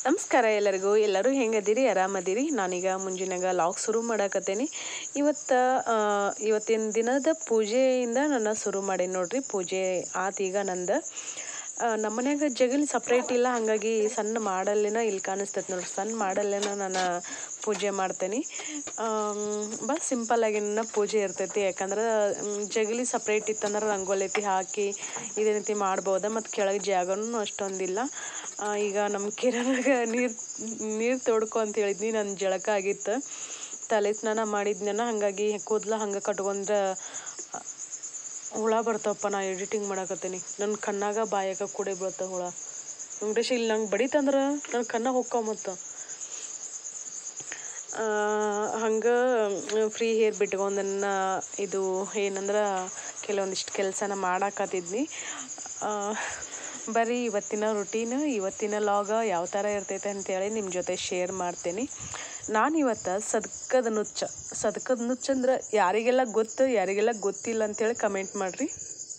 ನಮಸ್ಕಾರ ಎಲ್ಲರಿಗೂ ಎಲ್ಲರೂ ಹೆಂಗದಿರಿ ಆರಾಮದಿರಿ ನಾನೀಗ ಮುಂಜಿನಾಗ ಲಾಗ್ ಶುರು ಮಾಡಾಕತ್ತೇನಿ ಇವತ್ತು ಇವತ್ತಿನ ದಿನದ ಪೂಜೆಯಿಂದ ನಾನು ಶುರು ಮಾಡೇನಿ ನೋಡ್ರಿ ಪೂಜೆ ಆತ್ ಈಗ ನಂದು ಆ, ನಮ್ಮ ಮನ್ಯಾಗ ಜಗಲಿ ಸಪ್ರೇಟ್ ಇಲ್ಲ ಹಾಗಾಗಿ ಸಣ್ಣ ಮಾಡಲ್ಲೇನ ಇಲ್ಲಿ ಕಾಣಿಸ್ತೈತೆ ನೋಡ್ರಿ ಸಣ್ಣ ಮಾಡಲ್ಲೇನ ನಾನು ಪೂಜೆ ಮಾಡ್ತೇನೆ ಬಾ ಸಿಂಪಲ್ಲಾಗಿ ನನ್ನ ಪೂಜೆ ಇರ್ತೈತಿ ಯಾಕಂದ್ರೆ ಮ್, ಜಗಲಿ ಸಪ್ರೇಟ್ ಇತ್ತಂದ್ರೆ ರಂಗೋಲಿ ಐತಿ ಹಾಕಿ ಇದೇ ರೀತಿ ಮಾಡ್ಬೋದ ಮತ್ತು ಕೆಳಗೆ ಜಾಗನೂ ಅಷ್ಟೊಂದಿಲ್ಲ ಆ, ಈಗ ನಮ್ಮ ಕಿರಣಾಗ ನೀರು ನೀರು ತೊಡ್ಕೊ ಅಂತ ಹೇಳಿದ್ನಿ ನನ್ನ ಜಳಕ ಆಗಿತ್ತು ತಲೆ ಸ್ನಾನ ಮಾಡಿದ್ನ ಹಾಗಾಗಿ ಕೂದಲ ಹಂಗೆ ಕಟ್ಕೊಂಡ್ರೆ ಹುಳ ಬರ್ತಾವಪ್ಪ ನಾ ಎಡಿಟಿಂಗ್ ಮಾಡಾಕತ್ತೀನಿ ನನ್ನ ಕಣ್ಣಾಗ ಬಾಯಾಗ ಕೂಡೆ ಬೀಳ್ತಾವ ಹುಳ ವೆಂಕಟೇಶ ಇಲ್ಲಿ ನಂಗೆ ಬಡಿತಂದ್ರೆ ನನ್ನ ಕಣ್ಣ ಹೊಕ್ಕಾವ ಮತ್ತು ಹಂಗೆ ಫ್ರೀ ಹೇರ್ ಬಿಟ್ಕೊಂಡನ್ನ ಇದು ಏನಂದ್ರೆ ಕೆಲವೊಂದಿಷ್ಟು ಕೆಲಸನ ಮಾಡಾಕತ್ತಿದ್ನಿ ಆ, ಬರೀ ಇವತ್ತಿನ ರುಟೀನ್ ಇವತ್ತಿನ ಲಾಗ ಯಾವ ಥರ ಇರ್ತೈತೆ ಅಂತೇಳಿ ನಿಮ್ಮ ಜೊತೆ ಶೇರ್ ಮಾಡ್ತೀನಿ ನಾನು ಇವತ್ತು ಸದ್ಕದ ನುಚ್ಚ ಸದ್ಕದ ನುಚ್ಚ ಅಂದ್ರೆ ಯಾರಿಗೆಲ್ಲ ಗೊತ್ತು ಯಾರಿಗೆಲ್ಲ ಗೊತ್ತಿಲ್ಲ ಅಂತೇಳಿ ಕಮೆಂಟ್ ಮಾಡಿರಿ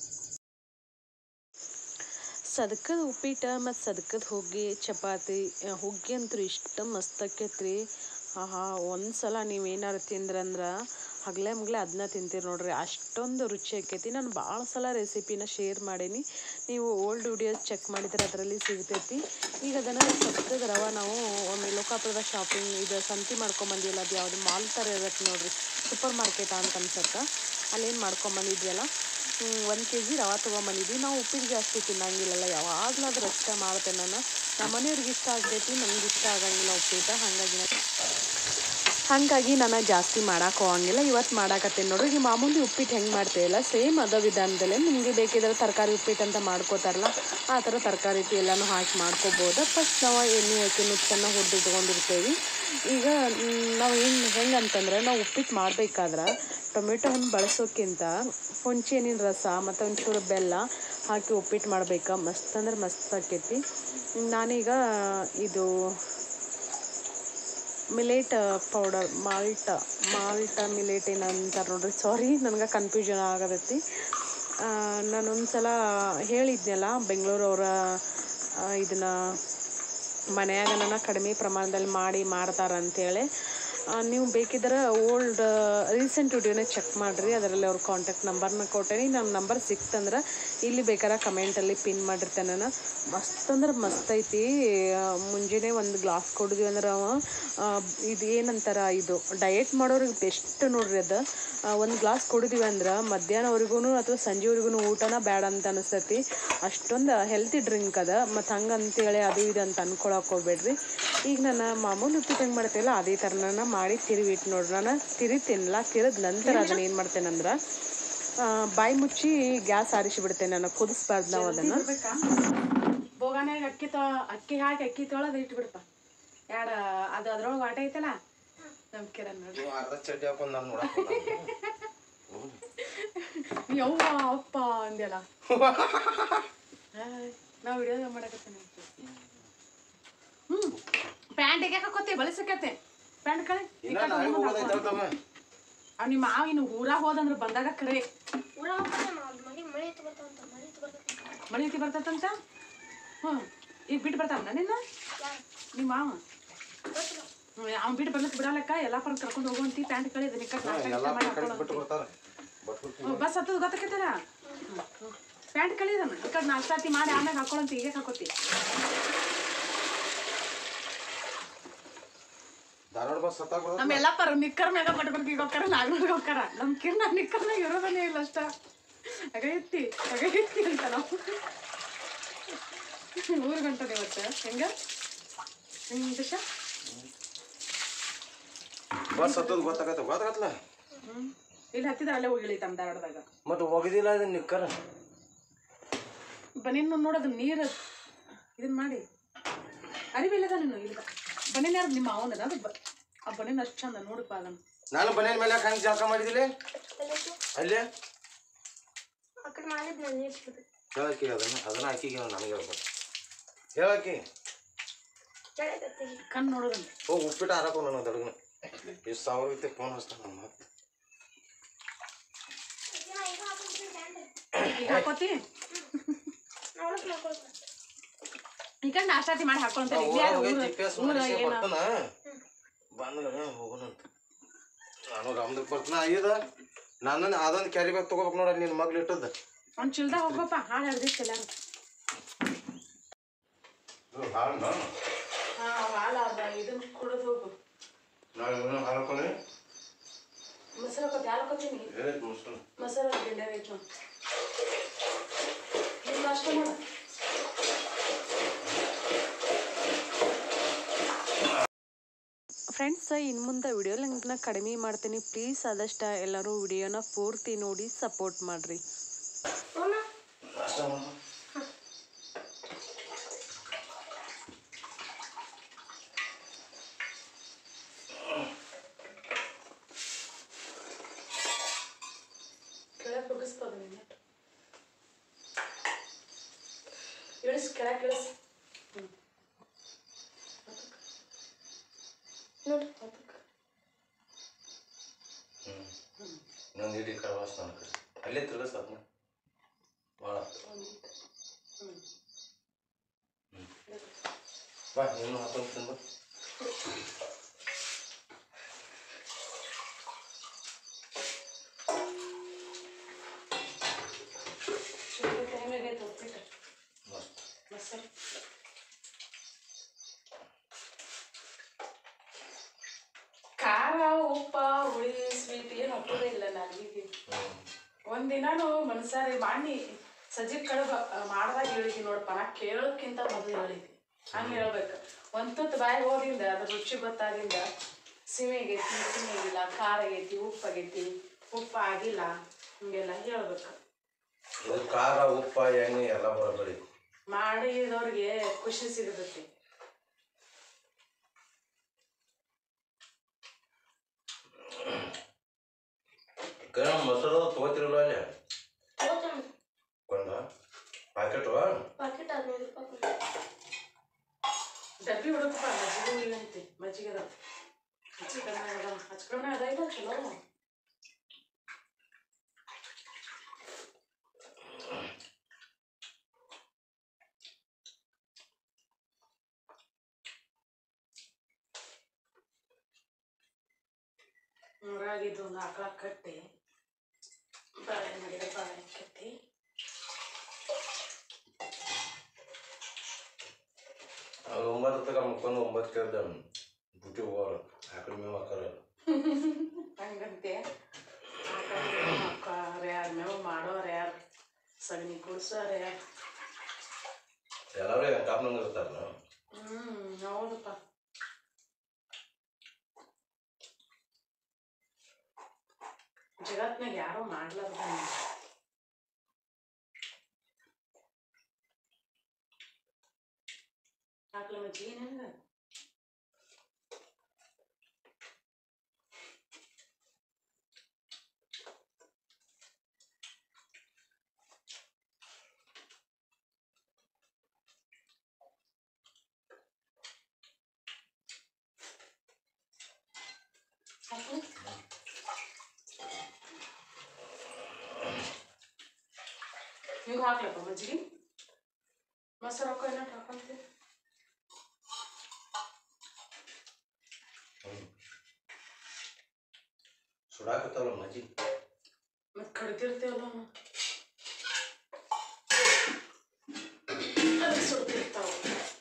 ಸದ್ಕದ ಉಪ್ಪಿಟ್ಟು ಮತ್ತು ಸದ್ಕದ ಹುಗ್ಗಿ ಚಪಾತಿ ಆ, ಹುಗ್ಗಿ ಅಂತೂ ಇಷ್ಟ ಮಸ್ತ್ ಆಕೈತೆ ರೀ ಆಹಾ ಒಂದು ಸಲ ನೀವು ಏನಾರು ತಿಂದ್ರಂದ್ರೆ ಹಗಲೇ ಮಗ್ಲೇ ಅದನ್ನ ತಿಂತೀರಿ ನೋಡ್ರಿ ಅಷ್ಟೊಂದು ರುಚಿ ಆಕೈತಿ ನಾನು ಭಾಳ ಸಲ ರೆಸಿಪಿನ ಶೇರ್ ಮಾಡೀನಿ ನೀವು ಓಲ್ಡ್ ವಿಡಿಯೋಸ್ ಚೆಕ್ ಮಾಡಿದ್ರೆ ಅದರಲ್ಲಿ ಸಿಗ್ತೈತಿ ಈಗ ಅದನ್ನು ಸದ್ಕದ ರವ ನಾವು ಒಮ್ಮೆ ಲೋಕಾಪುರದ ಶಾಪಿಂಗ್ ಇದು ಸಂತಿ ಮಾಡ್ಕೊಂಬಂದಿಲ್ಲ ಅದು ಯಾವುದು ಮಾಲ್ ಥರ ಇರತ್ತೆ ನೋಡ್ರಿ ಸೂಪರ್ ಮಾರ್ಕೆಟ್ ಅಂತ ಅನ್ಸತ್ತೆ ಅಲ್ಲೇನು ಮಾಡ್ಕೊಂಬಂದಿದ್ವಲ್ಲ ಒಂದು ಕೆ ಜಿ ರವೆ ತೊಗೊಂಬಂದಿದ್ವಿ ನಾವು ಉಪ್ಪಿಟ್ಟು ಜಾಸ್ತಿ ತಿನ್ನಂಗಿಲ್ಲಲ್ಲ ಯಾವಾಗಲಾದ್ರೂ ಅಷ್ಟೇ ಮಾಡ್ತೇನೆ ನಾನು ನಮ್ಮ ಮನೆಯವ್ರಿಗೆ ಇಷ್ಟ ಆಗ್ತೈತಿ ನನಗೆ ಇಷ್ಟ ಆಗಂಗಿಲ್ಲ ಉಪ್ಪಿಟ್ಟು ಹಾಗಾಗಿ ನಾನು ಹಾಗಾಗಿ ನಾನು ಜಾಸ್ತಿ ಮಾಡಕ್ಕೆ ಹೋಗಂಗಿಲ್ಲ ಇವತ್ತು ಮಾಡಾಕತ್ತೇನೆ ನೋಡ್ರಿ ಈ ಮಾಮೂಲಿ ಉಪ್ಪಿಟ್ಟು ಹೆಂಗೆ ಮಾಡ್ತೀವಲ್ಲ ಸೇಮ್ ಅದ ವಿಧಾನದಲ್ಲೇ ನಿಮಗೆ ಬೇಕಿದ್ರೆ ತರಕಾರಿ ಉಪ್ಪಿಟ್ಟು ಅಂತ ಮಾಡ್ಕೋತಾರಲ್ಲ ಆ ಥರ ತರಕಾರಿ ಎಲ್ಲನೂ ಹಾಕಿ ಮಾಡ್ಕೋಬೋದು ಫಸ್ಟ್ ನಾವು ಎಣ್ಣೆ ಹಾಕಿ ನುಚ್ಚನ್ನು ಹುರಿದಿಟ್ಕೊಂಡಿರ್ತೀವಿ ಈಗ ಮ್, ನಾವು ಏನು ಹೆಂಗೆ ಅಂತಂದ್ರೆ ನಾವು ಉಪ್ಪಿಟ್ಟು ಮಾಡ್ಬೇಕಾದ್ರೆ ಟೊಮೆಟೊ ಹಣ್ಣು ಬಳಸೋಕ್ಕಿಂತ ಹುಂಚೆ ಹಣ್ಣಿನ ರಸ ಮತ್ತು ಒಂಚೂರು ಬೆಲ್ಲ ಹಾಕಿ ಉಪ್ಪಿಟ್ಟು ಮಾಡ್ಬೇಕಾ ಮಸ್ತ್ ಅಂದ್ರೆ ಮಸ್ತ್ ಆಕೈತಿ ನಾನೀಗ ಇದು millet powder malt malt millet ಏನಂತಾರೆ ನೋಡ್ರಿ ಸಾರಿ ನನಗೆ ಕನ್ಫ್ಯೂಷನ್ ಆಗತೈತಿ ನಾನು ಒಂದ್ಸಲ ಹೇಳಿದ್ನಲ್ಲ ಬೆಂಗಳೂರವರ ಇದನ್ನು ಮನ್ಯಾಗ ನನ್ನ ಕಡಿಮೆ ಪ್ರಮಾಣದಲ್ಲಿ ಮಾಡಿ ಮಾಡ್ತಾರೆ ಅಂತೇಳಿ ಆ, ನೀವು ಬೇಕಿದ್ರೆ ಓಲ್ಡ್ ರೀಸೆಂಟ್ ವಿಡಿಯೋನ ಚೆಕ್ ಮಾಡಿರಿ ಅದರಲ್ಲಿ ಅವ್ರ ಕಾಂಟ್ಯಾಕ್ಟ್ ನಂಬರ್ನ ಕೊಟ್ಟೇನಿ ನನ್ನ ನಂಬರ್ ಸಿಕ್ತಂದ್ರೆ ಇಲ್ಲಿ ಬೇಕಾದ್ರೆ ಕಮೆಂಟಲ್ಲಿ ಪಿನ್ ಮಾಡಿರ್ತೇನೆ ನಾನು ಮಸ್ತ್ ಅಂದ್ರೆ ಮಸ್ತ್ ಐತಿ ಆ, ಮುಂಜಾನೆ ಒಂದು ಗ್ಲಾಸ್ ಕುಡಿದ್ವಿ ಅಂದ್ರೆ ಅವ ಆ, ಇದು ಏನಂತಾರ ಇದು ಡಯಟ್ ಮಾಡೋರಿಗೆ ಬೆಸ್ಟ್ ನೋಡ್ರಿ ಅದು ಒಂದು ಗ್ಲಾಸ್ ಕುಡಿದ್ವಿ ಅಂದ್ರೆ ಮಧ್ಯಾಹ್ನವರೆಗೂ ಅಥವಾ ಸಂಜೆವರೆಗೂ ಊಟನ ಬೇಡ ಅಂತ ಅನಿಸ್ತೈತಿ ಅಷ್ಟೊಂದು ಹೆಲ್ತಿ ಡ್ರಿಂಕ್ ಅದ ಮತ್ತು ಹಂಗೆ ಅಂತೇಳಿ ಅದು ಇದು ಅಂತ ಅನ್ಕೊಳಕ್ಕೆ ಹೋಗ್ಬೇಡ್ರಿ ಈಗ ನಾನು ಮಾಮೂಲಿ ಉಪ್ಪಿಟ್ಟು ಹೆಂಗೆ ಮಾಡ್ತೀವಲ್ಲ ಅದೇ ಥರ ನಾನು ಮಾಡಿ ತಿರುವಿಟ್ಟು ನೋಡ್ರಿ ನಾನು ತಿರಿತೀನಲ್ಲ ತಿರಿದ ನಂತರ ಅದನ್ನ ಏನು ಮಾಡ್ತೇನಂದ್ರೆ ಆ, ಬಾಯಿ ಮುಚ್ಚಿ ಗ್ಯಾಸ್ ಆರಿಸಿ ಬಿಡ್ತೇನೆ ನಾನು ಕುದಿಸ್ಬಾರ್ದು ನಾವು ಅದನ್ನು ಬೋಗಾನ್ಯಾಗ ಅಕ್ಕಿ ತೊ ಅಕ್ಕಿ ಹಾಕಿ ಅಕ್ಕಿ ತೊಳೆದು ಇಟ್ಬಿಡಪ್ಪ ಯಾಡ ಅದು ಅದ್ರೊಳಗೆ ವಾಟ ಐತಲ್ಲ ನಮ್ಮ ಕಿರಣ್ ನೋಡ್ರಿ ನೀವು ಅರ್ಧ ಚಡ್ಡಿ ಹಾಕೊಂಡು ನಾನು ನೋಡಕ್ ಯವ್ವ ಅಪ್ಪ ಅಂದ್ಯಲ್ಲ ನಾವು ವಿಡಿಯೋ ಮಾಡಕತ್ತೇನೆ ಹ್ಞೂ ಪ್ಯಾಂಟಿಗೆ ಹಾಕೋತಿ ಬಳಸಕತ್ತೆ ಪ್ಯಾಂಟ್ ಕಳೆ ಇನ್ನ ನಾಳೆ ಹೋಗೋದೈತೆ ತಮ್ಮ ಅವ್ ನಿಮ್ಮ ಮಾವ ಇನ್ನು ಊರಾಗ ಹೋದಂದ್ರೆ ಬಂದಾಗ ಕರೆ ಮಳಿ ಐತಿ ಬರ್ತದಂತ ಹ್ಞೂ ಈಗ ಬಿಟ್ಟು ಬರ್ತಾನ ನಿನ್ನ ನಿಮ್ಮ ಮಾವ ಅವ್ನು ಬಿಟ್ಟು ಬರ್ಲಿಕ್ಕೆ ಬಿಡಲಕ್ಕ ಎಲ್ಲ ಪರ ಕರ್ಕೊಂಡು ಹೋಗುವಂತಿ ಪ್ಯಾಂಟ್ ಕಳೆ ಇದನ್ನ ಇಕ್ಕಟ್ಟು ನಾಷ್ಟ ಎಲ್ಲ ಮಾಡಿ ಕಡೆ ಬಿಟ್ಟು ಹಾಕೊಳ್ಳೋಂತಿ. ಬರ್ತಾರೆ ಬಟ್ಲು ಹ್ಞೂ, ಬಸ್ ಹತ್ತದ ಗೊತ್ತಾಕೈತಲ್ಲ ಪ್ಯಾಂಟ್ ಕಳಿದನ ಈ ಕಡೆ ನಾಷ್ಟಾತಿ ಮಾಡಿ ಆಮ್ಯಾಗ ಹಾಕೊಳ್ಳಂತ ಈಗ ಹಾಕೋತಿ ಧಾರವಾಡ ಬಸ್ ಹತ್ತಾಗ ಬರ್ತದೆ ನಮ್ಮ ಎಲ್ಲ ಪರ ನಿಕ್ಕರ್ ಮ್ಯಾಗ ಪಟ್ಕೊಂಡು ಈಗ ಹೋಗ್ತಾರ ನಾಲ್ಕು ಹೋಗ್ತಾರ ನಮ್ಮ ಕಿರ್ನ ನಿಕ್ಕರ್ನಾಗ ಇರೋದನ್ನೇ ಇಲ್ಲ ಅಷ್ಟ ಆಗ ಎತ್ತಿ ಆಗ ಎತ್ತಿ ಅಂತ ನಾವು ಊರು ಗಂಟನೆ ಇವತ್ತು ಹೆಂಗ ಹೆಂಗ ದಿಶ ಬಸ್ ಹತ್ತದ ಗೊತ್ತಾಗತ್ತೆ ಗೊತ್ತಾಗತ್ತಲ್ಲ ಹ್ಞೂ ಇಲ್ಲಿ ಹತ್ತಿದ ಅಲ್ಲೇ ಹೋಗಿಳಿ ತಮ್ಮ ಧಾರವಾಡದಾಗ ಮತ್ತೆ ಒಗದಿಲ್ಲ ಅದನ್ನ ನಿಕ್ಕರ ಬನ್ನಿನ್ನು ನೋಡೋದು ನೀರು ಇದನ್ನ ಮಾಡಿ ಅರಿವಿಲ್ಲದ ನೀನು ಇಲ್ಲ ಬನ್ನಿನ ಯಾರು ನಿಮ್ಮ ಅವನದ ಅದು ಬ ಆ ಬನ್ನಿನ ಅಷ್ಟು ಚಂದ ನೋಡಪ್ಪ ಅದನ್ನು ನಾನು ಮನೇನ ಮೇಲೆ ಹಂಗೆ ಜಾಕ ಮಾಡಿದಿಲ್ಲ ಅಲ್ಲೇ ಹೇಳಕ್ಕಿ ಅದನ್ನ ಅದನ್ನ ಹಾಕಿಗೆ ನನಗೆ ಹೇಳ್ಬೇಕು ಹೇಳಕ್ಕಿ ಕಣ್ಣು ನೋಡೋದನ್ನು ಹೋಗಿ ಉಪ್ಪಿಟ್ಟು ಹಾರಕೋ ನನ್ನ ದಡಗನ ಎಷ್ಟು ಸಾವಿರ ಐತೆ ಫೋನ್ ಹಚ್ತಾನ ನಮ್ಮ ಮತ್ತೆ ಈಗ ಹಾಕೋತಿ ಈ ಕಡೆ ನಾಷ್ಟಾತಿ ಮಾಡಿ ಹಾಕೊಂತೇನೆ ಇದ್ಯಾರು ಊರ ಜಿ ಪಿ ಎಸ್ ಊರ ಏನ ಬರ್ತಾನ ಬಂದ್ರೆ ಹೋಗೋಣಂತ ನಾನು ರಾಮದಕ್ಕೆ ಬರ್ತಾನ ಐದ ನಾನು ಅದೊಂದು ಕ್ಯಾರಿ ಬ್ಯಾಗ್ ತೊಗೋಬೇಕು ನೋಡ ನಿನ್ನ ಮಗ್ಳು ಇಟ್ಟದ್ದು ಒಂದ್ ಚಿಲ್ದಾಗ ಹೋಗಪ್ಪ ಹಾಳು ಹಿಡ್ದಿತ್ತು ಎಲ್ಲಾರು ಹಾಳು ಹಾ ಹಾಲ ಅದ ಇದನ್ನ ಕುಡಿದು ಹೋಗು ನಾನು ಹಾಳ್ಕೊಂಡೆ ಮೊಸರು ಹಾಕೋತಿ ಹಾಲು ಹಾಕೋತೀನಿ ಹೇಳಿದ್ ಮುಸ್ಕೊಂಡು ಮೊಸರು ಗಿಂಡೆ ಐತೆ ನೋಡಿ ನೀನು ನಾಷ್ಟ ಮಾಡು ಫ್ರೆಂಡ್ಸ್ ಇನ್ನು ಮುಂದೆ ವಿಡಿಯೋ ಲಿಂಕ್ನ ಕಡಿಮೆ ಮಾಡ್ತೀನಿ ಪ್ಲೀಸ್ ಆದಷ್ಟು ಎಲ್ಲರೂ ವಿಡಿಯೋನ ಪೂರ್ತಿ ನೋಡಿ ಸಪೋರ್ಟ್ ಮಾಡಿರಿ ನಾಷ್ಟ ಮಾಡು ಕೆಳಗೆ ಕುಗ್ಗಿಸ್ಬೋದು ನೀನು ಇಳಿಸ್ ಕೆಳಗೆ ಇಳಿಸ್ ನೋಡಿ ನಾನು ಇಡೀ ಕಡವಾಸ್ ನನ್ನ ಕಡೆ ಅಲ್ಲೇ ತಿರ್ಗಸ್ ಅದನ್ನ ಭಾಳ ಬಾ ನೀನು ಹಾಕೊಂಡು ತಿಂದು ಟೈಮ್ ಆಗೈತೆ ಉಪ್ಪಿಟ್ಟು ಮಸ್ತ್ ಮೊಸರು ಖಾರ ಉಪ್ಪ ಹುಳಿ ಸ್ವೀಟ್ ಏನು ಹಾಕೋದೇ ಇಲ್ಲ ನನಗೆ ಒಂದಿನಾನು ಮನ್ಸಾರಿ ಮಾಡಿ ಸಜ್ಜಿ ಕಡುಬ ಮಾಡ್ದಾಗ ಹೇಳಿದ್ವಿ ನೋಡಪ್ಪ ನಾ ಕೇಳೋಕ್ಕಿಂತ ಮೊದಲು ಹೇಳಿದ್ವಿ ಹಂಗೆ ಹೇಳ್ಬೇಕು ಒಂದು ತುತ್ತು ಬಾಯಿಗೆ ಹೋದಿಂದ ಅದ್ರ ರುಚಿ ಗೊತ್ತಾದಿಂದ ಸಿಮೆ ಆಗೈತಿ ಸಿಮೆ ಆಗಿಲ್ಲ ಖಾರ ಆಗೈತಿ ಉಪ್ಪು ಆಗೈತಿ ಉಪ್ಪು ಆಗಿಲ್ಲ ಹಿಂಗೆಲ್ಲ ಹೇಳ್ಬೇಕು ಇದು ಖಾರ ಉಪ್ಪ ಎಣ್ಣೆ ಎಲ್ಲ ಬರೋಬರಿ ಮಾಡಿದವ್ರಿಗೆ ಖುಷಿ ಸಿಗತೈತಿ ಕರೆ ಮೊಸರು ತೊಗೋತಿರಲ್ಲ ಅಲ್ಲಿ ಕೊಂಡ ಪ್ಯಾಕೆಟು ಡಬ್ಬಿ ಹುಡುಕಪ್ಪ ಮಜ್ಜಿಗೆ ಇಲ್ಲ ಐತಿ ಮಜ್ಜಿಗೆ ಅದ ಮಜ್ಜಿಗೆ ಅದ ಹಚ್ಕೊಂಡ ಅದ ಇಲ್ಲ ಚಲೋ ಊರಾಗಿದ್ದು ಒಂದು ಆಕಳ ಕಟ್ಟಿ ಬಾಳೆಹಣ್ಣು ಗಿಡ ಬಾಳೆಹಣ್ಣು ಕಟ್ಟಿ ಅವ್ರು ಒಂಬತ್ತು ತಕ ಮುಕ್ಕೊಂಡು ಒಂಬತ್ತು ಕೇಳ್ದ ಬುಟ್ಟಿ ಹೋಗೋರು ಆಕಡೆ ಮೇವು ಹಾಕಾರ ಹಂಗಂತೆ ಮಕ್ಕಳು ಯಾರು ಮೇವು ಮಾಡೋರು ಯಾರು ಸಗಣಿ ಕುಡ್ಸೋರು ಯಾರು ಎಲ್ಲರೂ ಕಾಪ್ನಂಗೆ ಇರ್ತಾರ ಹ್ಮ್ ಹೌದಪ್ಪ ಜಗತ್ನಾಗ ಯಾರು ಮಾಡ್ಲಾರ್ದ ಆಕಳ ಮಜ್ಜಿಗೆ ಹೆಂಗ ಹಾಕು. ನೀವು ಹಾಕ್ಲಪ್ಪ ಮಜ್ಜಿಗೆ ಮೊಸರು ಹಾಕೋ ಏನಾರು ಹಾಕೊಂತೀವಿ ಸುಡಾಕತ್ತಲ್ಲ ಮಜ್ಜಿ ಮತ್ತೆ ಕಡ್ತಿರ್ತೀವಲ್ಲ ಅದಕ್ಕೆ ಸುಡ್ತಿರ್ತಾವ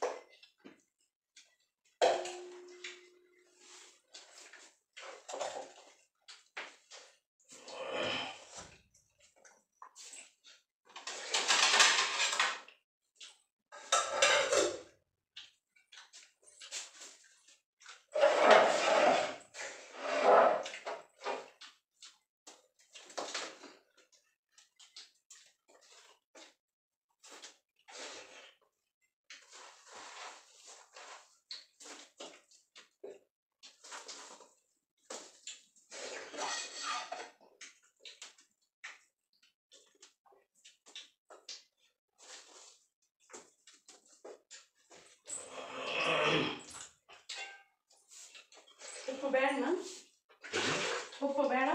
ಉಪ್ಪು ಬೇಡನ ಉಪ್ಪು ಬೇಡ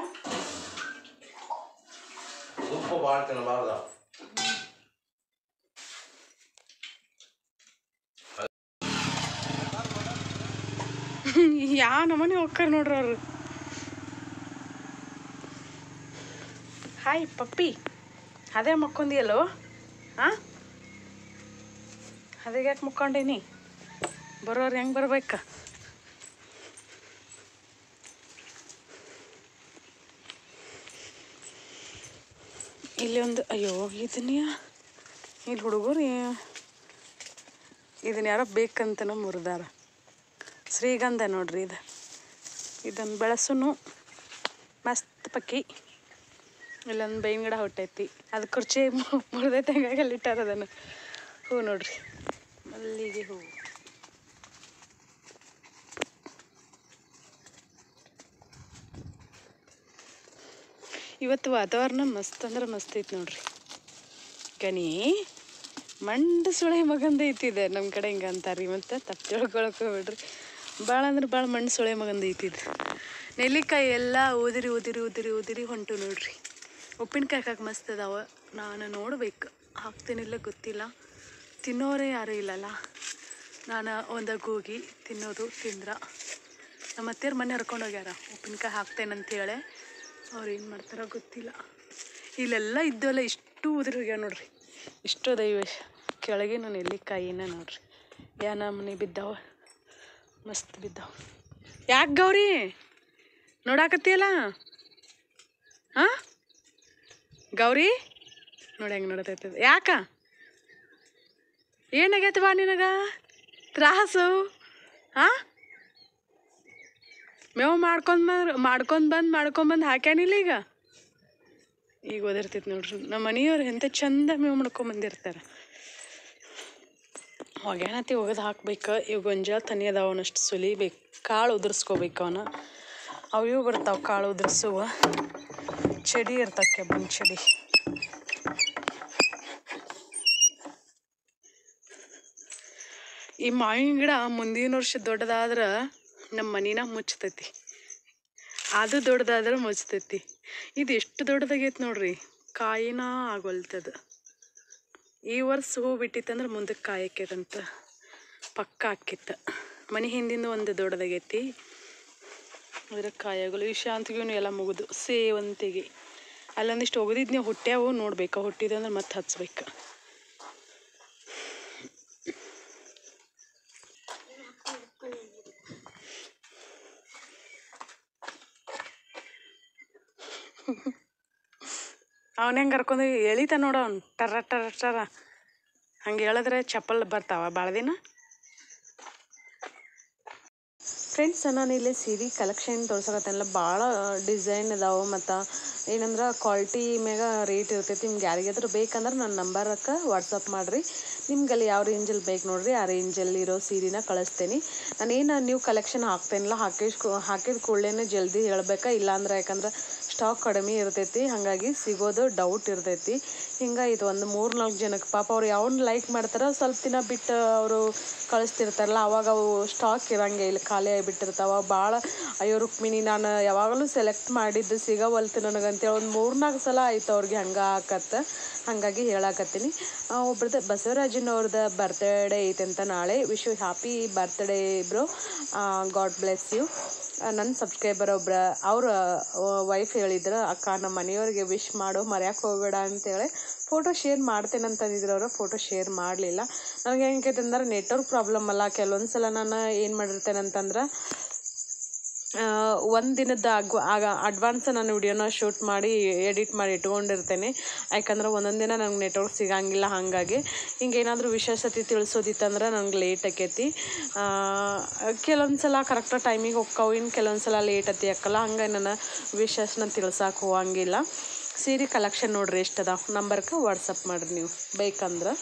ಉಪ್ಪು ಭಾಳ ತಿನ್ನಬಾರ್ದ ಯಾ ನಮನೆ ಹೋಗ್ತಾರ ನೋಡ್ರಿ ಅವ್ರು ಹಾಯ್ ಪಪ್ಪಿ ಅದೇ ಮಕ್ಕೊಂದಿಯಲ್ಲೋ ಹಾಂ ಅದೇ ಯಾಕೆ ಮುಕ್ಕೊಂಡೀನಿ ಬರೋರು ಹೆಂಗೆ ಬರ್ಬೇಕ ಇಲ್ಲಿ ಒಂದು ಅಯ್ಯೋ ಇದನ್ನ ಇಲ್ಲಿ ಹುಡುಗರು ಇದನ್ನ ಯಾರೋ ಬೇಕಂತನೂ ಮುರಿದಾರ ಶ್ರೀಗಂಧ ನೋಡ್ರಿ ಇದು ಇದನ್ನು ಬೆಳೆಸುನು ಮಸ್ತ್ ಪಕ್ಕಿ ಇಲ್ಲೊಂದು ಬೇವಿನ ಗಿಡ ಹೊಟ್ಟೈತಿ ಅದು ಕುರ್ಚಿ ಮುರಿದೈತೆ ಹಂಗಾಗಿ ಅಲ್ಲಿ ಇಟ್ಟಾರ ಅದನ್ನು ಹೂ ನೋಡ್ರಿ ಮಲ್ಲಿಗೆ ಹೂವು ಇವತ್ತು ವಾತಾವರಣ ಮಸ್ತ್ ಅಂದ್ರೆ ಮಸ್ತ್ ಐತಿ ನೋಡ್ರಿ ಗನಿ ಮಂಡ ಸುಳೆ ಮಗಂದ ಐತಿದೆ ನಮ್ಮ ಕಡೆ ಹಿಂಗೆ ಅಂತಾರ್ರಿ ಮತ್ತು ತಪ್ಪು ತಿಳ್ಕೊಳಕೋಬೇಡ್ರಿ ಭಾಳ ಅಂದ್ರೆ ಭಾಳ ಮಣ್ಣು ಸುಳೆ ಮಗಂದ ಐತಿದು ನೆಲ್ಲಿಕಾಯಿ ಎಲ್ಲ ಉದಿರಿ ಉದಿರಿ ಉದಿರಿ ಉದಿರಿ ಹೊಂಟು ನೋಡ್ರಿ ಉಪ್ಪಿನಕಾಯಿ ಹಾಕಕ್ಕೆ ಮಸ್ತ್ ಅದಾವ ನಾನು ನೋಡ್ಬೇಕು ಹಾಕ್ತೀನಿಲ್ಲ ಗೊತ್ತಿಲ್ಲ ತಿನ್ನೋರೇ ಯಾರೂ ಇಲ್ಲಲ್ಲ ನಾನು ಒಂದಾಗ ಹೋಗಿ ತಿನ್ನೋದು ತಿಂದ್ರ ನಮ್ಮ ಅತ್ತೆಯವ್ರ ಮನೆ ಹರ್ಕೊಂಡು ಹೋಗ್ಯಾರ ಉಪ್ಪಿನಕಾಯಿ ಹಾಕ್ತೇನಂತೇಳಿ ಅವ್ರು ಏನು ಮಾಡ್ತಾರೋ ಗೊತ್ತಿಲ್ಲ ಇಲ್ಲೆಲ್ಲ ಇದ್ದವಲ್ಲ ಇಷ್ಟು ಉದುರಿ ಹೋಗ್ಯಾವ ನೋಡ್ರಿ ಇಷ್ಟು ಅದಾವ ಕೆಳಗಿನ ನೆಲ್ಲಿಕಾಯಿನ ನೋಡ್ರಿ ಯಾ ನಮ್ಮನೆ ಬಿದ್ದಾವ ಮಸ್ತ್ ಬಿದ್ದಾವ ಯಾಕೆ ಗೌರಿ ನೋಡಾಕತ್ತಿಯಲ್ಲ ಹಾಂ ಗೌರಿ ನೋಡಿ ಹೆಂಗೆ ನೋಡತೈತದ ಯಾಕ ಏನಾಗೈತೆ ಬಾ ನಿನಗ ತ್ರಾಸು ಹಾಂ ಮೇವು ಮಾಡ್ಕೊಂಡ್ ಬಂದ್ ಮಾಡ್ಕೊಂಡ್ ಬಂದು ಮಾಡ್ಕೊಂಬಂದು ಹಾಕ್ಯಾನಿಲ್ಲ ಈಗ ಈಗ ಓದಿರ್ತೈತಿ ನೋಡ್ರಿ ನಮ್ಮ ಮನೆಯವ್ರು ಎಂತ ಚಂದ ಮೇವು ಮಾಡ್ಕೊಂಬಂದಿರ್ತಾರೆ ಹೊಗ್ಯಾನತಿ ಒಗದು ಹಾಕ್ಬೇಕು ಇವು ಗೊಂಜಾಳ ತನಿ ಅದಾವ ಅವನಷ್ಟು ಸುಲಿಬೇಕು ಕಾಳು ಉದುರಿಸ್ಕೋಬೇಕು ಅವನ ಅವು ಇವು ಬರ್ತಾವೆ ಕಾಳು ಉದುರಿಸುವ ಚಡಿ ಇರ್ತಾವೆ ಕೆಬ್ಬನ್ ಚಡಿ ಈ ಮಾವಿನ ಗಿಡ ಮುಂದಿನ ವರ್ಷ ದೊಡ್ಡದಾದ್ರೆ ನಮ್ಮ ಮನಿನ ಮುಚ್ತೈತಿ ಅದು ದೊಡ್ಡದಾದ್ರೆ ಮುಚ್ತೈತಿ ಇದು ಎಷ್ಟು ದೊಡ್ಡದಾಗೈತೆ ನೋಡ್ರಿ ಕಾಯಿನ ಆಗೋಲ್ತದ ಈ ವರ್ಷ ಹೂ ಬಿಟ್ಟಿತ್ತಂದ್ರೆ ಮುಂದಕ್ಕೆ ಕಾಯಿ ಆಕ್ಕೈತಂತ ಪಕ್ಕ ಆಕ್ಕಿತ್ತು ಮನೆ ಹಿಂದಿಂದ ಒಂದು ದೊಡ್ಡದಾಗೈತಿ ಅದ್ರ ಕಾಯಾಗಲು ಈ ಶಾಂತಿಗೂ ಎಲ್ಲ ಮುಗಿದು ಸೇವಂತಿಗೆ ಅಲ್ಲೊಂದಿಷ್ಟು ಒಗದಿದ್ನಿ ಹುಟ್ಟ್ಯಾವು ನೋಡ್ಬೇಕು ಹುಟ್ಟಿದಂದ್ರೆ ಮತ್ತೆ ಹಚ್ಬೇಕು ಅವನ ಹೆಂಗೆ ಕರ್ಕೊಂಡು ಎಳಿತ ನೋಡು ಅವ್ನು ಟರ ಟರ ಟರ ಹಂಗೆ ಹೇಳಿದ್ರೆ ಚಪ್ಪಲ್ ಬರ್ತಾವ ಭಾಳ ದಿನ ಫ್ರೆಂಡ್ಸ್ ನಾನು ಇಲ್ಲಿ ಸೀರೆ ಕಲೆಕ್ಷನ್ ತೋರ್ಸಕತ್ತೇನಲ್ಲ ಭಾಳ ಡಿಸೈನ್ ಅದಾವೆ ಮತ್ತು ಏನಂದ್ರೆ ಕ್ವಾಲಿಟಿ ಮ್ಯಾಗ ರೇಟ್ ಇರ್ತೈತಿ ನಿಮ್ಗೆ ಯಾರಿಗಾದ್ರೂ ಬೇಕಂದ್ರೆ ನನ್ನ ನಂಬರಕ್ಕೆ ವಾಟ್ಸಪ್ ಮಾಡಿರಿ ನಿಮ್ಗೆ ಅಲ್ಲಿ ಯಾವ ರೇಂಜಲ್ಲಿ ಬೇಕು ನೋಡ್ರಿ ಆ ರೇಂಜಲ್ಲಿ ಇರೋ ಸೀರೆನ ಕಳಿಸ್ತೇನೆ ನಾನೇನು ನೀವು ಕಲೆಕ್ಷನ್ ಹಾಕ್ತೇನಿಲ್ಲ ಹಾಕಿಸ್ ಹಾಕಿದ ಕೂಡಲೇ ಜಲ್ದಿ ಹೇಳ್ಬೇಕಾ ಇಲ್ಲಾಂದ್ರೆ ಯಾಕಂದ್ರೆ ಸ್ಟಾಕ್ ಕಡಿಮೆ ಇರ್ತೈತಿ ಹಾಗಾಗಿ ಸಿಗೋದು ಡೌಟ್ ಇರ್ತೈತಿ ಹಿಂಗೆ ಇದು ಒಂದು ಮೂರು ನಾಲ್ಕು ಜನಕ್ಕೆ ಪಾಪ ಅವ್ರು ಯಾವನ್ನ ಲೈಕ್ ಮಾಡ್ತಾರೋ ಸ್ವಲ್ಪ ದಿನ ಬಿಟ್ಟು ಅವರು ಕಳಿಸ್ತಿರ್ತಾರಲ್ಲ ಅವಾಗ ಅವು ಸ್ಟಾಕ್ ಇರಂಗೆ ಇಲ್ಲಿ ಖಾಲಿ ಆಗಿಬಿಟ್ಟಿರ್ತಾವ ಭಾಳ ಅಯ್ಯೋ ರುಕ್ಮಿಣಿ ನಾನು ಯಾವಾಗಲೂ ಸೆಲೆಕ್ಟ್ ಮಾಡಿದ್ದು ಸಿಗವಲ್ತು ನನಗಂತೇಳಿ ಒಂದು ಮೂರ್ನಾಲ್ಕು ಸಲ ಆಯ್ತು ಅವ್ರಿಗೆ ಹಂಗೆ ಆಕತ್ತ ಹಾಗಾಗಿ ಹೇಳಾಕತ್ತೀನಿ ಒಬ್ರದ್ದು ಬಸವರಾಜನವ್ರದ್ದು ಬರ್ತ್ಡೇ ಐತಂತ ನಾಳೆ wish you happy birthday bro God bless you ನನ್ನ ಸಬ್ಸ್ಕ್ರೈಬರ್ ಒಬ್ರ ಅವ್ರ ವೈಫ್ ಹೇಳಿದ್ರು ಅಕ್ಕ ನಮ್ಮ ಮನೆಯವ್ರಿಗೆ ವಿಶ್ ಮಾಡು ಮರ್ಯಾಕೆ ಹೋಗ್ಬೇಡ ಅಂತೇಳಿ ಫೋಟೋ ಶೇರ್ ಮಾಡ್ತೇನೆ ಅಂತಂದಿದ್ರು ಅವರು ಫೋಟೋ ಶೇರ್ ಮಾಡಲಿಲ್ಲ ನನಗೆ ಹೆಂಗೈತೆ ಅಂದ್ರೆ ನೆಟ್ವರ್ಕ್ ಪ್ರಾಬ್ಲಮ್ ಅಲ್ಲ ಕೆಲವೊಂದು ಸಲ ನಾನು ಏನು ಮಾಡಿರ್ತೇನೆ ಅಂತಂದ್ರೆ ಒಂದು ದಿನದ ಅಗ್ ಆಗ ಅಡ್ವಾನ್ಸ್ ನಾನು ವಿಡಿಯೋನ ಶೂಟ್ ಮಾಡಿ ಎಡಿಟ್ ಮಾಡಿ ಇಟ್ಕೊಂಡಿರ್ತೇನೆ ಯಾಕಂದ್ರೆ ಒಂದೊಂದು ದಿನ ನಂಗೆ ನೆಟ್ವರ್ಕ್ ಸಿಗಂಗಿಲ್ಲ ಹಾಗಾಗಿ ಹಿಂಗೆ ಏನಾದರೂ ವಿಶೇಷತೆ ತಿಳಿಸೋದಿತ್ತಂದ್ರೆ ನಂಗೆ ಲೇಟ್ ಆಕೈತಿ ಕೆಲವೊಂದು ಸಲ ಕರೆಕ್ಟ್ ಟೈಮಿಗೆ ಹೋಗ್ತಾವೆ ಇನ್ನು ಕೆಲವೊಂದು ಸಲ ಲೇಟ್ ಆತಿ ಯಾಕಲ್ಲ ಹಂಗೆ ನಾನು ವಿಶೇಷನ ತಿಳ್ಸಕ್ಕೆ ಹೋಗಂಗಿಲ್ಲ ಸೀರೆ ಕಲೆಕ್ಷನ್ ನೋಡ್ರಿ ಎಷ್ಟು ಅದಾವ ನಂಬರ್ಗೆ ವಾಟ್ಸಪ್ ಮಾಡಿರಿ ನೀವು ಬೇಕಂದ್ರೆ